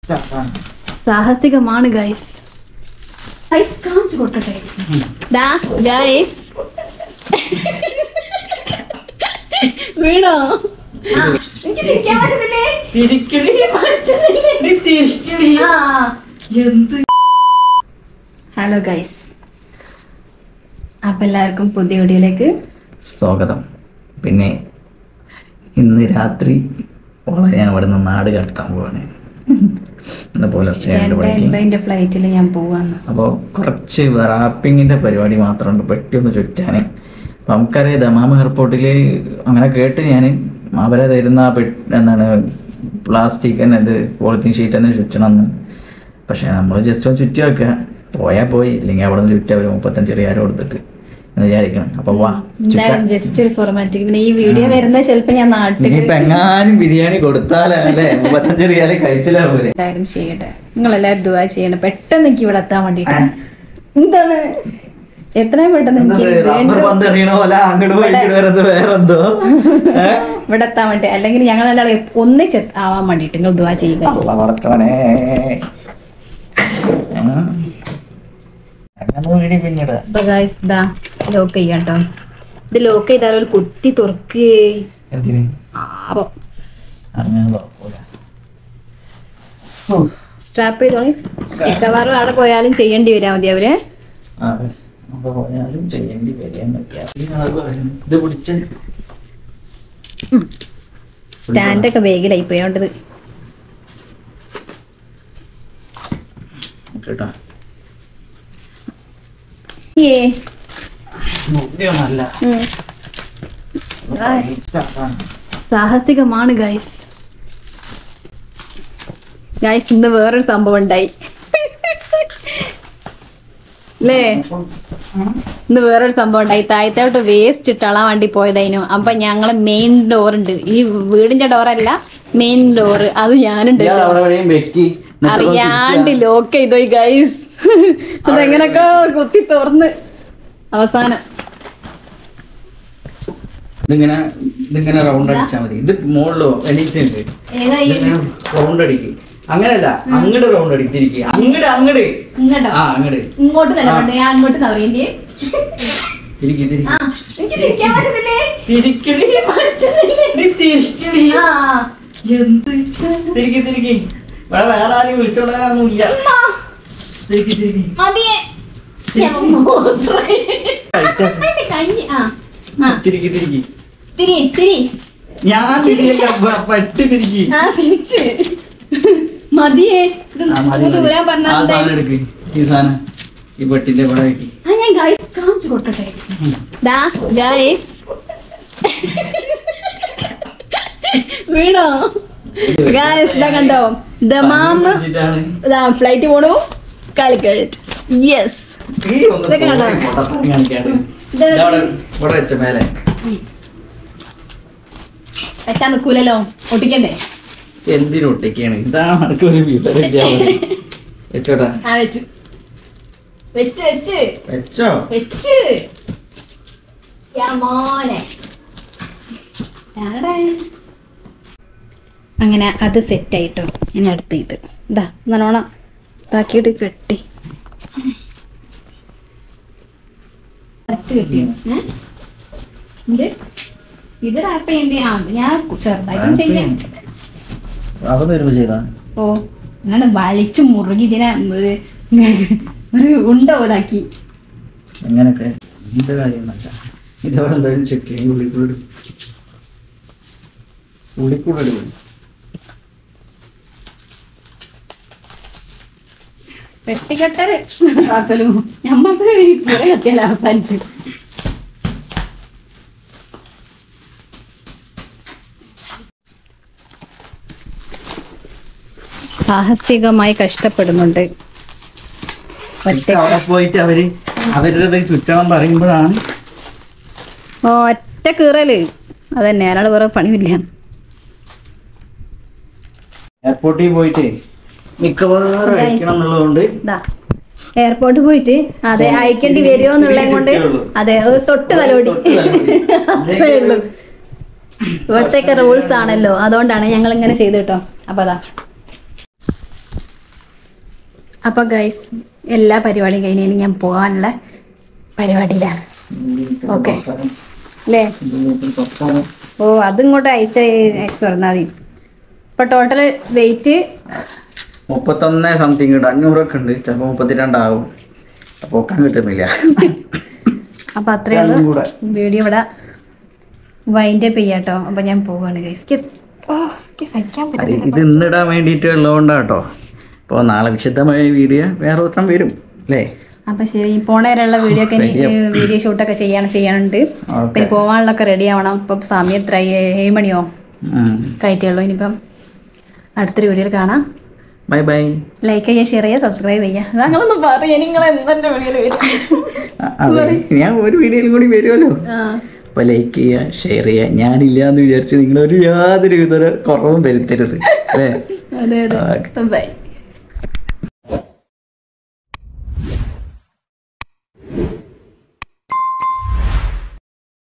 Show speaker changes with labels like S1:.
S1: സാഹസികമാണ് guys guys കാണിച്ചു കൊടുക്കട്ടെ ദാ ഗൈസ് വീണോ ആ, എനിക്ക് തിരിക്കാൻ പറ്റുന്നില്ലേ?
S2: തിരിക്കടി
S1: പറ്റുന്നില്ലേ?
S2: നീ തിരിക്കടി
S1: ആ.
S2: എന്ത്
S1: ഹലോ ഗൈസ് അപ്പൊ എല്ലാവർക്കും പുതിയ വീഡിയോയിലേക്ക്
S2: സ്വാഗതം പിന്നെ ഇന്ന് രാത്രി ഓളെ ഞാൻ ഇവിടെ നിന്ന് നാട് കടത്താൻ പോവാണ് ഇന്ന് പുലർച്ചെ രണ്ട് മണിക്ക്
S1: എൺപതിന്റെ ഫ്ലൈറ്റിൽ ഞാൻ പോവാന്ന്
S2: അപ്പോൾ കുറച്ച് റാപ്പിങ്ങിൻ്റെ പരിപാടി മാത്രമുണ്ട് പെട്ടി ഒന്ന് ചുറ്റാൻ അപ്പം നമുക്കറിയാം ദമാം എയർപോർട്ടിൽ അങ്ങനെ കേട്ട് ഞാൻ അവരെ തരുന്ന ആ പെട്ടി എന്താണ് പ്ലാസ്റ്റിക് തന്നെ ഇത് പോളിത്തീൻ ഷീറ്റ് തന്നെ ചുറ്റണമെന്ന് പക്ഷേ നമ്മൾ ജസ്റ്റ് ഒന്ന് ചുറ്റി വെക്കുക പോയാൽ പോയി ഇല്ലെങ്കിൽ അവിടെ നിന്ന് ചുറ്റാ ഒരു മുപ്പത്തഞ്ച് റിയാൽ കൊടുത്തിട്ട് എന്ന് വിചാരിക്കണം അപ്പോൾ വാ
S1: എന്തായാലും ജസ്റ്റ് ഒരു ഫോർമാറ്റിക് പിന്നെ ഈ വീഡിയോ വരുന്നത് ചിലപ്പോ ഞാൻ നാട്ടിൽ
S2: ഇനിയിപ്പോൾ എങ്ങാനും ബിരിയാണി കൊടുത്താലേ അല്ലേ മുപ്പത്തഞ്ച് റിയാൽ കഴിച്ചില്ല പോലെ
S1: എന്തായാലും ചെയ്യട്ടെ നിങ്ങൾ എല്ലാവരും ദുവാ ചെയ്യണം പെട്ടെന്ന് എനിക്ക് ഇവിടെ എത്താൻ വേണ്ടിട്ട് എന്താണ് എത്രയും പെട്ടെന്ന് എനിക്ക്
S2: റബ്ബർ
S1: വേണ്ട
S2: പന്ത് എറിയണ പോലെ അങ്ങോട്ട് പോയി ഇങ്ങോട്ട് വരുന്നത് വേറെന്തോ ഏഹ്
S1: ഇവിടെ എത്താൻ വേണ്ടി അല്ലെങ്കിൽ ഞങ്ങൾ രണ്ടാളും ഒന്നിച്ച് ആവാൻ വേണ്ടിട്ട് നിങ്ങൾ ദുവാ ചെയ്യുക
S2: അള്ള പടച്ചോനെ അങ്ങനെ വീടി പിന്നീട്
S1: അപ്പൊ ഗായ്സ് ഇതാ ലോക്ക് ചെയ്യാട്ടോ ഇത് ലോക്ക് ചെയ്താൽ ഒരു കുത്തി തുറക്കേ
S2: എന്തിന്
S1: ആവോ
S2: അങ്ങനെ കുഴപ്പമില്ല
S1: സ്ട്രാപ്പ് ചെയ്തോളി മിക്കവാറും അവിടെ പോയാലും ചെയ്യേണ്ടി വരാ മതി അവര്
S2: അപ്പൊ പോയാലും ചെയ്യേണ്ടി വരാൻ പറ്റിയ ഇത് പിടിച്ച്
S1: സ്റ്റാൻഡൊക്കെ വേഗിലായി പോയോണ്ടത്
S2: കേട്ടോ
S1: ഏ
S2: മുഖ്യമല്ല
S1: ഉം. സാഹസികമാണ് ഗൈസ് ഗൈസ് ഇന്ന് വേറൊരു സംഭവം ഉണ്ടായി അല്ലേ ഇന്ന് വേറൊരു സംഭവം ഉണ്ടായി താഴത്തോട്ട് വേസ്റ്റ് ഇട്ടളാൻ വേണ്ടി പോയതായിരുന്നു അപ്പൊ ഞങ്ങളെ മെയിൻ ഡോർ ഉണ്ട് ഈ വീടിന്റെ ഡോറല്ല മെയിൻ ഡോർ അത് ഞാനുണ്ട്
S2: ഇയാൾ അവിടെ എവിടെയും വെക്കി
S1: അറിയാണ്ട് ലോക്ക് ചെയ്തോയി ഗൈസ് അതെങ്ങനൊക്കെ കുത്തി തുറന്ന് അവസാനം
S2: ഇതിങ്ങനെ ഇതിങ്ങനെ റൗണ്ട് അടിച്ചാൽ മതി ഇത് മുകളിലോ എണീച്ചുണ്ട് റൗണ്ട് അടിക്കും അങ്ങനല്ല അങ്ങോട്ട് റൗണ്ട് അടിക്കും തിരിക്കുക അങ്ങോട്ട് അങ്ങോട്ട്
S1: ഇങ്ങോട്ടോ
S2: ആ അങ്ങോട്ട്
S1: ഇങ്ങോട്ട് തന്നെ വേണ്ടേ? ഞാൻ അങ്ങോട്ട് തവറേണ്ടി
S2: തിരിക്കി തിരിക്കി
S1: ആ എനിക്ക് തിരിക്കാൻ പറ്റുന്നില്ലേ
S2: തിരിക്കടി
S1: പറ്റുന്നില്ലേ?
S2: നീ തിരിക്കടി
S1: ആ
S2: എന്ത് തിരിക്കി തിരിക്കി ഇവിടെ വേറെ ആരും വിളിച്ചോണ്ടാനൊന്നും ഇല്ല
S1: ഉമ്മ,
S2: തിരിക്കി തിരിക്കി
S1: മതിയെ ഞാൻ മൂത്രമൊഴി. എന്റെ കൈ ആ ആ
S2: തിരിക്കി തിരിക്കി
S1: തിരി തിരി
S2: ഞാൻ തിരികില്ല പ- പട്ടി തിരിക്കി
S1: ആ തിരിച്ച് മതിയേ ഇത്
S2: ആ, മതി,
S1: നമുക്ക്
S2: മതി.
S1: ഊരാൻ
S2: ആ
S1: പറഞ്ഞാൽ
S2: സാധനം എടുക്ക് ഈ സാധനം ഈ പെട്ടിന്റെ ഇവിടെ വെക്കി
S1: ആ ഞാൻ ഗൈസ് കാണിച്ചു കൊടുക്കട്ടെ ദാ ഗൈസ് വീണോ ഗൈസ് ഇതാ കണ്ടോ ദമാം
S2: വെച്ചിട്ടാണ്
S1: ഇതാ ഫ്ലൈറ്റ് പോണു കാലിക്കറ്റ് യെസ്
S2: ഈ ഒന്ന്
S1: ഇതൊക്കെ കണ്ടോ?
S2: പോയി പൊട്ടത്തരം കാണിക്കാണ്ട്.
S1: ഇത്
S2: ഇതാ അവിടെ ഇവിടെ വെച്ച മേലെ
S1: വെച്ചാ നിക്കൂലല്ലോ ഒട്ടിക്കണ്ടേ
S2: എന്തിനൊട്ടിക്കാണ് ഇതാണ് ആർക്കും ഒരു വിവരമില്ല അവിടെ. വെച്ചോട്ടാ
S1: ആ വെച്ച് വെച്ച് വെച്ച്
S2: വെച്ചോ
S1: വെച്ച് യാ മോനെ ആടെ. അങ്ങനെ അത് സെറ്റ് ആയിട്ടോ ഇനി അടുത്ത ഇത് ഇതാ നല്ലോണം ഇതാക്കിയിട്ട് കെട്ടി അരച്ച് കെട്ടിയോ ഏ? എന്ത് ഇത് റാപ്പ് ചെയ്യണ്ടേ ആ ഇത് ഞാൻ ചെറുതായിട്ടും ചെയ്യാം
S2: അവിടെ വരുമ്പോ ചെയ്താ
S1: ഓ അങ്ങനെ വലിച്ചു മുറുകി ഇതിനെ ഒരു ഒരു ഉണ്ട പോലാക്കി
S2: അങ്ങനൊക്കെ എന്ത് കാര്യം ഇതവിടെ എന്തായാലും ചെക്ക് ചെയ്യും ഉള്ളിക്കൂടെ ഉള്ളിക്കൂടെ എടുക്കും
S1: വെട്ടിക്കെട്ടല് ആക്കലും ഞമ്മക്ക് കുറെ കത്തിയാൽ അവസാനിച്ചു സാഹസികമായി കഷ്ടപ്പെടുന്നുണ്ട്
S2: എന്നിട്ട് അവിടെ പോയിട്ട് അവര് അവരുടെ ചുറ്റണം പറയുമ്പോഴാണ്
S1: ഓ ഒറ്റ കീറല് അതന്നെ അയാള് വേറെ പണിയില്ല
S2: എയർപോർട്ടിൽ പോയിട്ട് മിക്കവാറും അയക്കണം എന്നുള്ളതുകൊണ്ട്
S1: ഇതാ എയർപോർട്ടിൽ പോയിട്ട് അതെ അയക്കേണ്ടി വരുമോ എന്നുള്ളത് കൊണ്ട് അതെ ഒരു തൊട്ട് തലോടി
S2: തൊട്ട് തലോടി.
S1: അത്രേ ഉള്ളൂ ഇവിടത്തേക്ക് റൂൾസ് ആണല്ലോ അതുകൊണ്ടാണ് ഞങ്ങൾ ഇങ്ങനെ ചെയ്ത് കേട്ടോ അപ്പൊ അതാ അപ്പൊ ഗൈസ് എല്ലാ പരിപാടിയും കഴിഞ്ഞ് ഇനി ഞാൻ പോകാനുള്ള പരിപാടിയിലാണ് ഓക്കെ അല്ലേ ഓ അതിങ്ങോട്ട് അയച്ച അയച്ചു പറഞ്ഞാൽ മതി ഇപ്പൊ ടോട്ടൽ വെയിറ്റ്
S2: മുപ്പത്തൊന്ന് സംതിങ് ഉണ്ട് അഞ്ഞൂറൊക്കെ ഉണ്ട് ചിലപ്പോൾ മുപ്പത്തിരണ്ടാവും അപ്പോൾ ഒക്കാൻ കിട്ടുന്നില്ല
S1: അപ്പൊ അത്രയേ
S2: രണ്ടും
S1: ഉള്ളൂ
S2: കൂടെ.
S1: വീഡിയോ ഇവിടെ വൈൻഡപ്പ് ചെയ്യാട്ടോ അപ്പൊ ഞാൻ പോവാണ് ഗൈസ് സഹിക്കാൻ
S2: അത്
S1: പറ്റില്ല
S2: ഇത് ഇന്നിടാൻ വേണ്ടിയിട്ട് ഉള്ളതുകൊണ്ടാട്ടോ അപ്പോൾ നാളെ വിശദമായ വീഡിയോ വേറെ ഒറ്റം വരും അല്ലേ
S1: അപ്പൊ ശരി ഈ പോണ വരെയുള്ള വീഡിയോ ഒക്കെ ഇനി വീഡിയോ ഷൂട്ടൊക്കെ ചെയ്യാൻ ചെയ്യാനുണ്ട്
S2: ഓക്കെ
S1: പിന്നെ പോവാനുള്ളൊക്കെ റെഡി ആവണം ഇപ്പൊ സമയം എത്ര ഏഴ് മണിയോ കയറ്റുള്ളൂ ഇനിയിപ്പം അടുത്തൊരു വീഡിയോയിൽ കാണാം
S2: ബൈ ബൈ
S1: ലൈക്ക് ചെയ്യുക ഷെയർ ചെയ്യുക സബ്സ്ക്രൈബ് ചെയ്യുക ഞങ്ങളൊന്ന് പറയാ നിങ്ങൾ എന്തെന്റെ വീഡിയോയിൽ വരും
S2: അതെ ഞാൻ ഒരു വീഡിയോയിലും കൂടി വരുമല്ലോ അപ്പോൾ ലൈക്ക് ചെയ്യുക ഷെയർ ചെയ്യുക ഞാനില്ല എന്ന് വിചാരിച്ച് നിങ്ങളൊരു യാതൊരു വിധ കുറവും വരുത്തരുത് അല്ലേ
S1: അതെ അതെ ബൈ